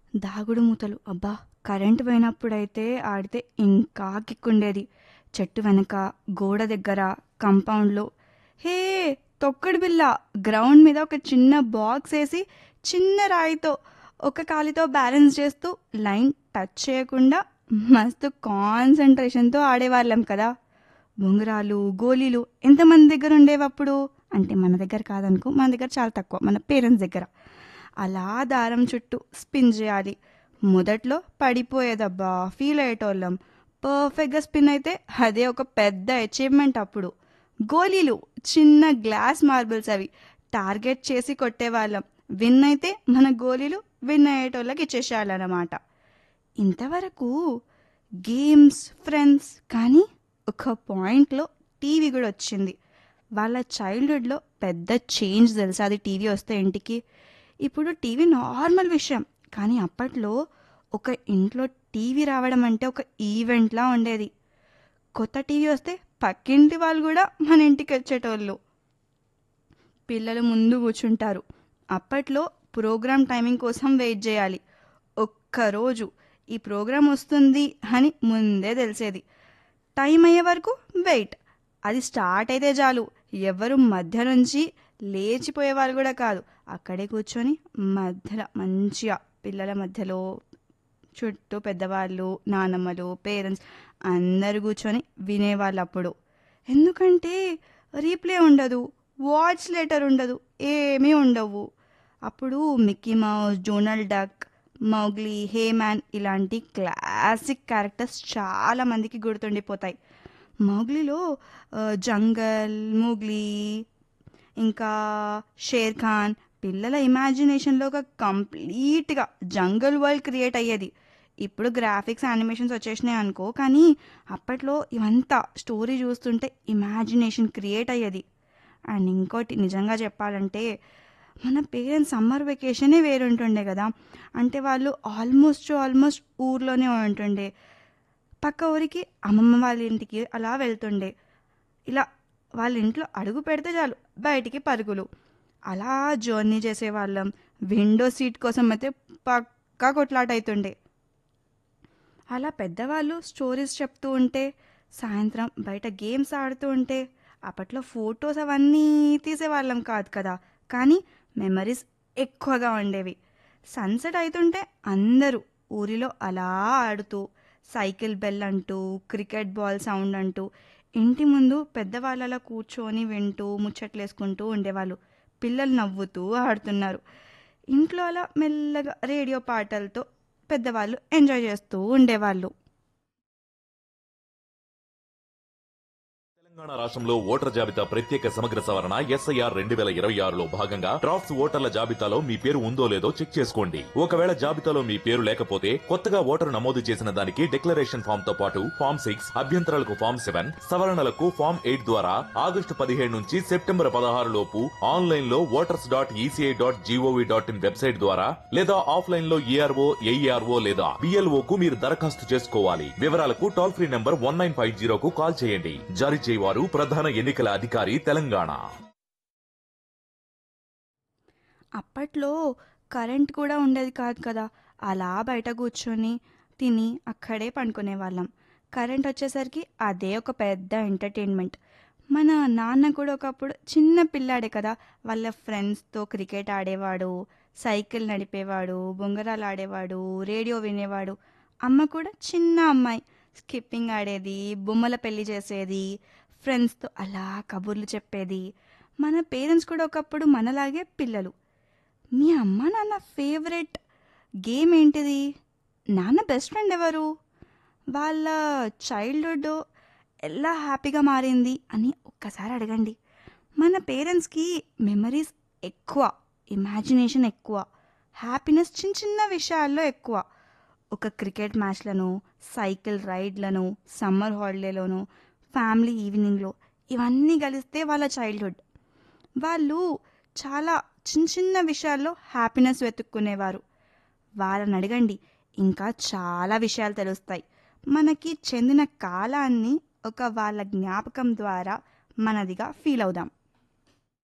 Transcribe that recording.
దాగుడు మూతలు అబ్బా కరెంట్ పోయినప్పుడైతే ఆడితే ఇంకా కిక్కుండేది చెట్టు వెనక గోడ దగ్గర కంపౌండ్లో హే తొక్కడు బిల్ల గ్రౌండ్ మీద ఒక చిన్న బాక్స్ వేసి చిన్న రాయితో ఒక కాలితో బ్యాలెన్స్ చేస్తూ లైన్ టచ్ చేయకుండా మస్తు కాన్సన్ట్రేషన్తో ఆడేవాళ్ళం కదా బొంగరాలు గోళీలు ఎంతమంది దగ్గర ఉండేవి అప్పుడు అంటే మన దగ్గర కాదనుకో మన దగ్గర చాలా తక్కువ మన పేరెంట్స్ దగ్గర అలా దారం చుట్టూ స్పిన్ చేయాలి మొదట్లో పడిపోయేదబ్బా ఫీల్ అయ్యేటోళ్ళం పర్ఫెక్ట్గా స్పిన్ అయితే అదే ఒక పెద్ద అచీవ్మెంట్ అప్పుడు గోళీలు చిన్న గ్లాస్ మార్బుల్స్ అవి టార్గెట్ చేసి కొట్టేవాళ్ళం విన్ అయితే మన గోళీలు విన్ అయ్యేటోళ్ళకి ఇచ్చేసేయాలన్నమాట ఇంతవరకు గేమ్స్ ఫ్రెండ్స్ కానీ ఒక పాయింట్లో టీవీ కూడా వచ్చింది వాళ్ళ చైల్డ్హుడ్లో పెద్ద చేంజ్ తెలుసా అది టీవీ వస్తే ఇంటికి ఇప్పుడు టీవీ నార్మల్ విషయం కానీ అప్పట్లో ఒక ఇంట్లో టీవీ రావడం అంటే ఒక ఈవెంట్లా ఉండేది కొత్త టీవీ వస్తే పక్కింటి వాళ్ళు కూడా మన ఇంటికి వచ్చేటోళ్ళు పిల్లలు ముందు కూర్చుంటారు అప్పట్లో ప్రోగ్రామ్ టైమింగ్ కోసం వెయిట్ చేయాలి ఒక్కరోజు ఈ ప్రోగ్రాం వస్తుంది అని ముందే తెలిసేది టైం అయ్యే వరకు వెయిట్ అది స్టార్ట్ అయితే చాలు ఎవరు మధ్య నుంచి లేచిపోయే వాళ్ళు కూడా కాదు అక్కడే కూర్చొని మధ్యలో మంచిగా పిల్లల మధ్యలో చుట్టూ పెద్దవాళ్ళు నానమ్మలు పేరెంట్స్ అందరు కూర్చొని వినేవాళ్ళు అప్పుడు ఎందుకంటే రీప్లే ఉండదు వాచ్ లెటర్ ఉండదు ఏమీ ఉండవు అప్పుడు Mickey Mouse Donald Duck Mowgli He Man ఇలాంటి క్లాసిక్ క్యారెక్టర్స్ చాలా మందికి గుర్తుండిపోతాయి మౌగ్లీలో ఆ, జంగల్ మోగ్లీ ఇంకా షేర్ ఖాన్ పిల్లల ఇమాజినేషన్లో ఒక కంప్లీట్గా జంగల్ వరల్డ్ క్రియేట్ అయ్యేది ఇప్పుడు గ్రాఫిక్స్ యానిమేషన్స్ వచ్చేసినాయి అనుకో కానీ అప్పట్లో ఇవంతా స్టోరీ చూస్తుంటే ఇమాజినేషన్ క్రియేట్ అయ్యేది అండ్ ఇంకోటి నిజంగా చెప్పాలంటే మన పేరెంట్స్ సమ్మర్ వెకేషనే వేరుంటుండే కదా అంటే వాళ్ళు ఆల్మోస్ట్ ఆల్మోస్ట్ ఊర్లోనే ఉంటుండే పక్క ఊరికి అమ్మమ్మ వాళ్ళ ఇంటికి అలా వెళ్తుండే ఇలా వాళ్ళ ఇంట్లో అడుగు పెడితే చాలు బయటికి పరుగులు అలా జర్నీ చేసేవాళ్ళం విండో సీట్ కోసం అయితే పక్కా కొట్లాట అవుతుండే అలా పెద్దవాళ్ళు స్టోరీస్ చెప్తూ ఉంటే సాయంత్రం బయట గేమ్స్ ఆడుతూ ఉంటే అప్పట్లో ఫొటోస్ అవన్నీ తీసేవాళ్ళం కాదు కదా కానీ మెమరీస్ ఎక్కువగా ఉండేవి సన్సెట్ అవుతుంటే అందరూ ఊరిలో అలా ఆడుతూ సైకిల్ బెల్ అంటూ క్రికెట్ బాల్ సౌండ్ అంటూ ఇంటి ముందు పెద్దవాళ్ళలా కూర్చొని వింటూ ముచ్చట్లేసుకుంటూ ఉండేవాళ్ళు పిల్లలు నవ్వుతూ ఆడుతున్నారు ఇంట్లో అలా మెల్లగా రేడియో పాటలతో పెద్దవాళ్ళు ఎంజాయ్ చేస్తూ ఉండేవాళ్ళు తెలంగాణ రాష్ట్రంలో ఓటర్ జాబితా ప్రత్యేక సమగ్ర సవరణ ఎస్ఐఆర్ రెండు వేల ఇరవై ఆరులో భాగంగా డ్రాఫ్ట్స్ ఓటర్ల జాబితాలో మీ పేరు ఉందో లేదో చెక్ చేసుకోండి ఒకవేళ జాబితాలో మీ పేరు లేకపోతే కొత్తగా ఓటరు నమోదు చేసిన దానికి డిక్లరేషన్ ఫామ్ తో పాటు ఫామ్ సిక్స్ అభ్యంతరాలకు ఫామ్ సెవెన్ సవరణలకు ఫామ్ ఎయిట్ ద్వారా ఆగస్టు పదిహేడు నుంచి సెప్టెంబర్ పదహారు లోపు ఆన్లైన్ లో voters dot ECI dot gov dot in website ద్వారా లేదా ఆఫ్లైన్ లో ఈఆర్ఓ ఏఈఆర్ఓ లేదా బిఎల్ఓ కు మీరు దరఖాస్తు చేసుకోవాలి వివరాలకు toll free number one nine five జీరోకు కాల్ చేయండి జారీ చేయవారు ప్రధాన ఎన్నికల అధికారి తెలంగాణ అప్పట్లో కరెంట్ కూడా ఉండేది కాదు కదా అలా బయట కూర్చొని తిని అక్కడే పండుకునే వాళ్ళం కరెంట్ వచ్చేసరికి అదే ఒక పెద్ద ఎంటర్టైన్మెంట్ మన నాన్న కూడా ఒకప్పుడు చిన్న పిల్లాడే కదా వాళ్ళ ఫ్రెండ్స్తో క్రికెట్ ఆడేవాడు సైకిల్ నడిపేవాడు బొంగరాలు ఆడేవాడు రేడియో వినేవాడు అమ్మ కూడా చిన్న అమ్మాయి స్కిప్పింగ్ ఆడేది బొమ్మల పెళ్లి చేసేది ఫ్రెండ్స్తో అలా కబుర్లు చెప్పేది మన పేరెంట్స్ కూడా ఒకప్పుడు మనలాగే పిల్లలు మీ అమ్మ నాన్న ఫేవరెట్ గేమ్ ఏంటిది నాన్న బెస్ట్ ఫ్రెండ్ ఎవరు వాళ్ళ చైల్డ్హుడ్ ఎలా హ్యాపీగా మారింది అని ఒక్కసారి అడగండి మన పేరెంట్స్కి మెమరీస్ ఎక్కువ ఇమాజినేషన్ ఎక్కువ హ్యాపీనెస్ చిన్న చిన్న విషయాల్లో ఎక్కువ ఒక క్రికెట్ మ్యాచ్లను సైకిల్ రైడ్లను సమ్మర్ హాలిడేలోను ఫ్యామిలీ ఈవినింగ్లో ఇవన్నీ కలిస్తే వాళ్ళ చైల్డ్హుడ్ వాళ్ళు చాలా చిన్న చిన్న విషయాల్లో హ్యాపీనెస్ వెతుక్కునేవారు వాళ్ళని అడగండి ఇంకా చాలా విషయాలు తెలుస్తాయి మనకి చెందిన కాలాన్ని ఒక వాళ్ళ జ్ఞాపకం ద్వారా మనదిగా ఫీల్ అవుదాం